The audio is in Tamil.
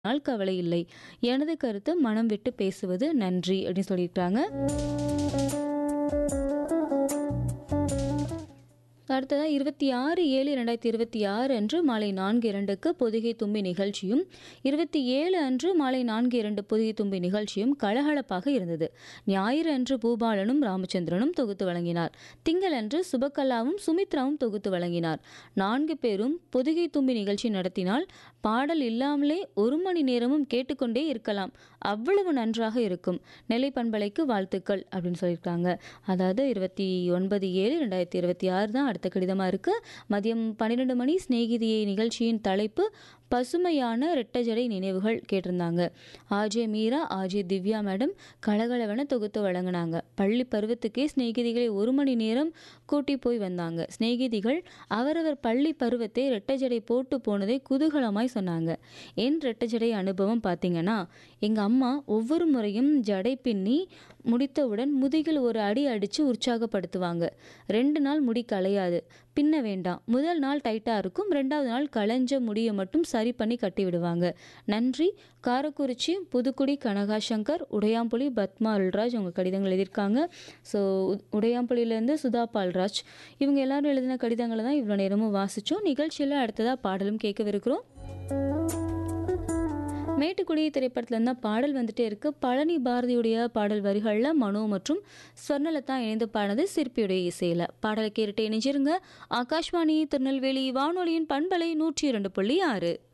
நாள் கவலை இல்லை எனது கருத்து மனம் விட்டு பேசுவது நன்றி அப்படின்னு சொல்லியிருக்காங்க அடுத்ததாக இருபத்தி ஆறு ஏழு ரெண்டாயிரத்தி இருபத்தி ஆறு அன்று மாலை நான்கு இரண்டுக்கு பொதிகை தும்பி நிகழ்ச்சியும் இருபத்தி ஏழு அன்று மாலை நான்கு இரண்டு பொதிகை தும்பி நிகழ்ச்சியும் கலகலப்பாக இருந்தது ஞாயிறு அன்று பூபாலனும் ராமச்சந்திரனும் தொகுத்து வழங்கினார் திங்கள் அன்று சுபக்கலாவும் சுமித்ராவும் தொகுத்து வழங்கினார் நான்கு பேரும் பொதிகை தும்பி நிகழ்ச்சி நடத்தினால் பாடல் இல்லாமலே ஒரு மணி நேரமும் கேட்டுக்கொண்டே இருக்கலாம் அவ்வளவு நன்றாக இருக்கும் நெல்லை பண்பலைக்கு வாழ்த்துக்கள் அப்படின்னு சொல்லியிருக்காங்க அதாவது இருபத்தி ஒன்பது ஏழு ரெண்டாயிரத்தி இருபத்தி ஆறு தான் அடுத்த கடிதமாக இருக்குது மதியம் பன்னிரெண்டு மணி சிநேகிதியை நிகழ்ச்சியின் தலைப்பு பசுமையான ரெட்டஜடை நினைவுகள் கேட்டிருந்தாங்க RJ Meera RJ Divya madam கலகலவென தொகுத்து வழங்கினாங்க பள்ளி பருவத்துக்கே சிநேகிதிகளை ஒரு மணி நேரம் கூட்டி போய் வந்தாங்க சிநேகிதிகள் அவரவர் பள்ளி பருவத்தை ரெட்டஜடை போட்டு போனதை குதூகலமாய் சொன்னாங்க என் ரெட்டஜடை அனுபவம் பார்த்தீங்கன்னா எங்கள் அம்மா ஒவ்வொரு முறையும் ஜடை பின்னி முடித்தவுடன் முதுகில் ஒரு அடி அடித்து உற்சாகப்படுத்துவாங்க ரெண்டு நாள் முடி கலையாது பின்ன வேண்டாம் முதல் நாள் டைட்டாக இருக்கும் ரெண்டாவது நாள் களைஞ்ச முடியை மட்டும் சரி பண்ணி கட்டி விடுவாங்க நன்றி காரக்குறிச்சி புதுக்குடி கனகாசங்கர் உடையாம்புலி பத்மா அல்ராஜ் அவங்க கடிதங்கள் எழுதியிருக்காங்க ஸோ உடையாம்புலியிலேருந்து சுதா பால்ராஜ் இவங்க எல்லாரும் எழுதின கடிதங்களை தான் இவ்வளோ நேரமும் வாசித்தோம் நிகழ்ச்சியில் அடுத்ததாக பாடலும் கேட்கவிருக்கிறோம் மேட்டுக்குடி திரைப்படத்துல இருந்தால் பாடல் வந்துட்டே இருக்கு பழனி பாரதியுடைய பாடல் வரிகளில் மனோ மற்றும் ஸ்வர்ணலதா இணைந்து பாடினது சிற்பியுடைய இசையில் பாடலை கேட்டுட்டு இணைஞ்சிருங்க ஆகாஷ்வாணி திருநெல்வேலி வானொலியின் பண்பலை நூற்றி இரண்டு புள்ளி ஆறு